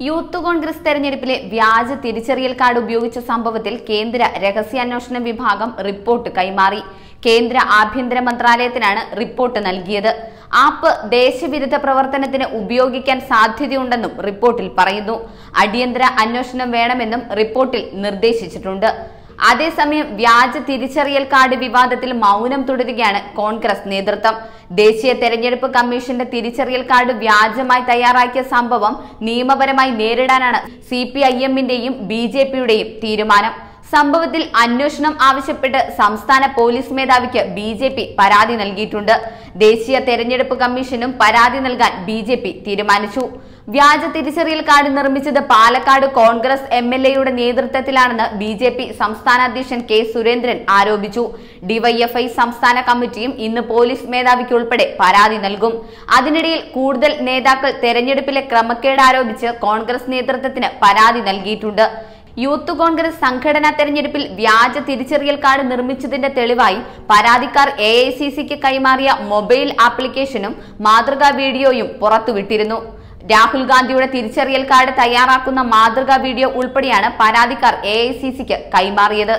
youth Congress തെരഞ്ഞെടുപ്പിലെ വ്യാജ തിരിച്ചറിയൽ കാർഡ് ഉപയോഗിച്ച സംഭവത്തിൽ കേന്ദ്ര രഹസ്യാന്വേഷണ വിഭാഗം റിപ്പോർട്ട് കൈമാറി കേന്ദ്ര ആഭ്യന്തര മന്ത്രാലയത്തിനാണ് റിപ്പോർട്ട് നൽകിയത് ആപ്പ് ദേശവിരുദ്ധ പ്രവർത്തനത്തിന് ഉപയോഗിക്കാൻ സാധ്യതയുണ്ടെന്നും റിപ്പോർട്ടിൽ പറയുന്നു അടിയന്തര അന്വേഷണം വേണമെന്നും റിപ്പോർട്ടിൽ നിർദ്ദേശിച്ചിട്ടുണ്ട് അതേസമയം വ്യാജ തിരിച്ചറിയൽ കാർഡ് വിവാദത്തിൽ മൗനം തുടരുകയാണ് കോൺഗ്രസ് നേതൃത്വം ദേശീയ തെരഞ്ഞെടുപ്പ് കമ്മീഷന്റെ തിരിച്ചറിയൽ കാർഡ് വ്യാജമായി തയ്യാറാക്കിയ സംഭവം നിയമപരമായി നേരിടാനാണ് സി പി ഐ എമ്മിന്റെയും ബി ജെ പിയുടെയും തീരുമാനം സംഭവത്തിൽ അന്വേഷണം ആവശ്യപ്പെട്ട് സംസ്ഥാന പോലീസ് മേധാവിക്ക് ബി ജെ പി പരാതി നൽകിയിട്ടുണ്ട് ദേശീയ തെരഞ്ഞെടുപ്പ് കമ്മീഷനും പരാതി നൽകാൻ ബി ജെ പി തീരുമാനിച്ചു വ്യാജ തിരിച്ചറിയൽ കാർഡ് നിർമ്മിച്ചത് പാലക്കാട് കോൺഗ്രസ് എം എൽ എയുടെ നേതൃത്വത്തിലാണെന്ന് ബി ജെ പി സംസ്ഥാന അധ്യക്ഷൻ കെ സുരേന്ദ്രൻ ആരോപിച്ചു ഡിവൈഎഫ്ഐ സംസ്ഥാന കമ്മിറ്റിയും ഇന്ന് പോലീസ് മേധാവിക്ക് ഉൾപ്പെടെ പരാതി നൽകും അതിനിടയിൽ കൂടുതൽ നേതാക്കൾ തെരഞ്ഞെടുപ്പിലെ ക്രമക്കേട് ആരോപിച്ച് കോൺഗ്രസ് നേതൃത്വത്തിന് പരാതി നൽകിയിട്ടുണ്ട് യൂത്ത് കോൺഗ്രസ് സംഘടനാ തെരഞ്ഞെടുപ്പിൽ വ്യാജ തിരിച്ചറിയൽ കാർഡ് നിർമ്മിച്ചതിന്റെ തെളിവായി പരാതിക്കാർ എ ഐ സി സിക്ക് കൈമാറിയ മൊബൈൽ ആപ്ലിക്കേഷനും മാതൃകാ വീഡിയോയും പുറത്തുവിട്ടിരുന്നു രാഹുൽ ഗാന്ധിയുടെ തിരിച്ചറിയൽ കാർഡ് തയ്യാറാക്കുന്ന മാതൃകാ വീഡിയോ ഉൾപ്പെടെയാണ് പരാതിക്കാർ എ ഐ സി സിക്ക് കൈമാറിയത്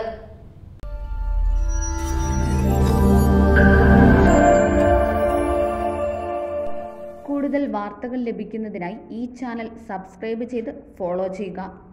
കൂടുതൽ വാർത്തകൾ ലഭിക്കുന്നതിനായി ഈ ചാനൽ സബ്സ്ക്രൈബ് ചെയ്ത് ഫോളോ ചെയ്യുക